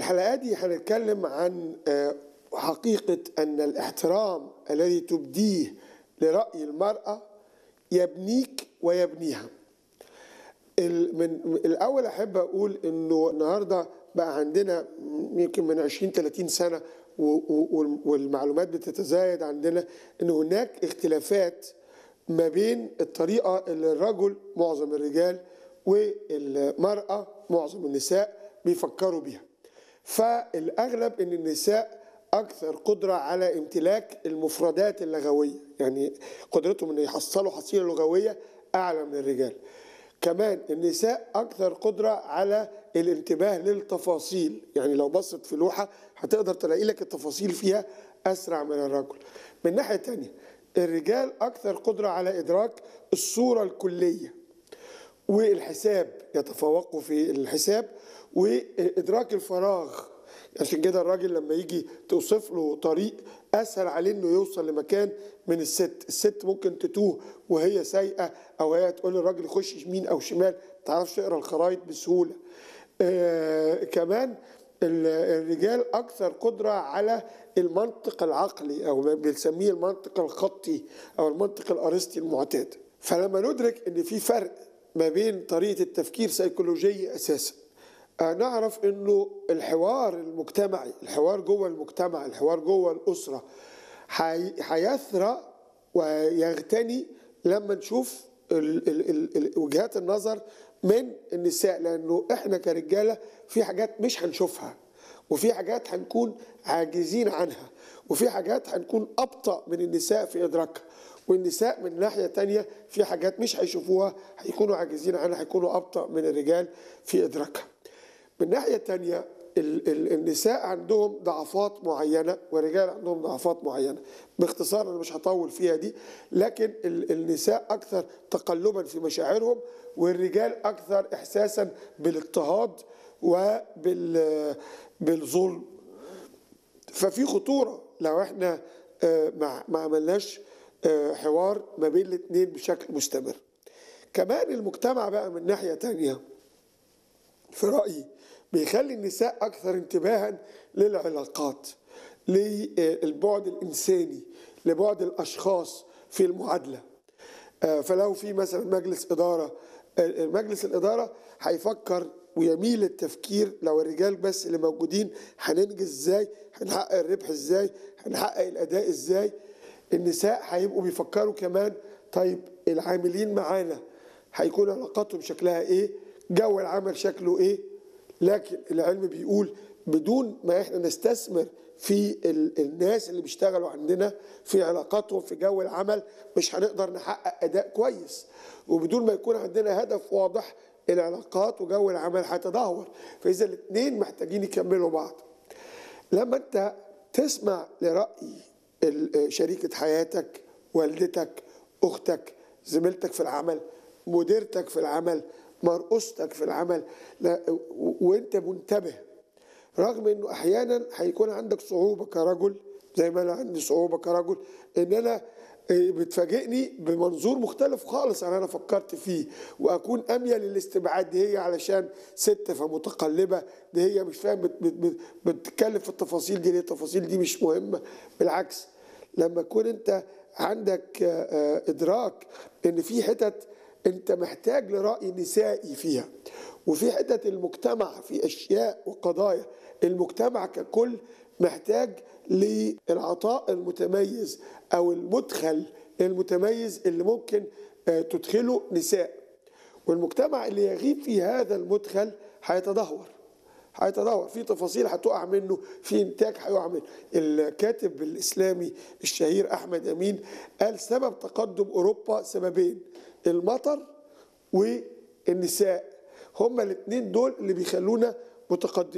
الحلقة دي هنتكلم عن آه، حقيقة أن الاحترام الذي تبديه لرأي المرأة يبنيك ويبنيها ال- من الأول أحب أقول أنه النهاردة بقى عندنا يمكن من 20 30 سنة و- و- والمعلومات بتتزايد عندنا أن هناك اختلافات ما بين الطريقة اللي الرجل معظم الرجال والمرأة معظم النساء بيفكروا بيها فالأغلب أن النساء أكثر قدرة على امتلاك المفردات اللغوية يعني قدرتهم أن يحصلوا حصيلة لغوية أعلى من الرجال كمان النساء أكثر قدرة على الانتباه للتفاصيل يعني لو بصت في لوحة هتقدر تلاقي لك التفاصيل فيها أسرع من الرجل من ناحية تانية الرجال أكثر قدرة على إدراك الصورة الكلية والحساب يتفوقوا في الحساب وإدراك الفراغ عشان كده الراجل لما يجي توصف له طريق اسهل عليه انه يوصل لمكان من الست الست ممكن تتوه وهي سايقه او هي تقول للراجل خش يمين او شمال ما تعرفش تقرا الخرائط بسهوله آه كمان ال- الرجال اكثر قدره على المنطق العقلي او ما بنسميه المنطق الخطي او المنطق الارسطي المعتاد فلما ندرك ان في فرق ما بين طريقه التفكير سيكولوجيه اساسا آه، نعرف انه الحوار المجتمعي الحوار جوه المجتمع الحوار جوه الاسره حي- هيثرى ويغتني لما نشوف ال- ال- ال- ال- وجهات النظر من النساء لانه احنا كرجاله في حاجات مش هنشوفها وفي حاجات هنكون عاجزين عنها وفي حاجات هنكون ابطا من النساء في ادراكها والنساء من ناحيه تانية في حاجات مش هيشوفوها هيكونوا عاجزين عنها هيكونوا ابطا من الرجال في ادراكها من ناحية تانية ال- ال- النساء عندهم ضعفات معينة والرجال عندهم ضعفات معينة باختصار أنا مش هطول فيها دي لكن ال- النساء أكثر تقلبا في مشاعرهم والرجال أكثر إحساسا بالاضطهاد وبالظلم ففي خطورة لو احنا آه، ما ما عملناش آه، حوار ما بين الاثنين بشكل مستمر كمان المجتمع بقى من ناحية تانية في رأيي بيخلي النساء أكثر انتباها للعلاقات للبعد الإنساني لبعد الأشخاص في المعادلة آه، فلو في مثلا مجلس إدارة آه، مجلس الإدارة هيفكر ويميل التفكير لو الرجال بس اللي موجودين هننجز ازاي هنحقق الربح ازاي هنحقق الأداء ازاي النساء هيبقوا بيفكروا كمان طيب العاملين معانا هيكون علاقاتهم شكلها ايه جو العمل شكله ايه لكن العلم بيقول بدون ما احنا نستثمر في ال- الناس اللي بيشتغلوا عندنا في علاقاتهم في جو العمل مش هنقدر نحقق اداء كويس وبدون ما يكون عندنا هدف واضح العلاقات وجو العمل هيتدهور فاذا الاثنين محتاجين يكملوا بعض لما انت تسمع لرأي ال- شريكة حياتك والدتك أختك زميلتك في العمل مديرتك في العمل مرؤوستك في العمل لا و- وانت منتبه رغم انه احيانا هيكون عندك صعوبة كرجل زي ما انا عندي صعوبة كرجل ان انا إيه، بتفاجئني بمنظور مختلف خالص عن انا فكرت فيه واكون اميل للاستبعاد دي هي علشان ست فمتقلبه دي هي مش فاهم بت بت بت بتتكلم في التفاصيل دي ليه التفاصيل دي مش مهمه بالعكس لما تكون انت عندك آه، آه، ادراك ان في حتت انت محتاج لراي نسائي فيها وفي حتت المجتمع في اشياء وقضايا المجتمع ككل محتاج للعطاء المتميز او المدخل المتميز اللي ممكن آه، تدخله نساء والمجتمع اللي يغيب في هذا المدخل هيتدهور هيتدهور في تفاصيل هتقع منه في انتاج هيقع منه الكاتب الاسلامي الشهير احمد امين قال سبب تقدم اوروبا سببين المطر والنساء هما الاثنين دول اللي بيخلونا متقدمين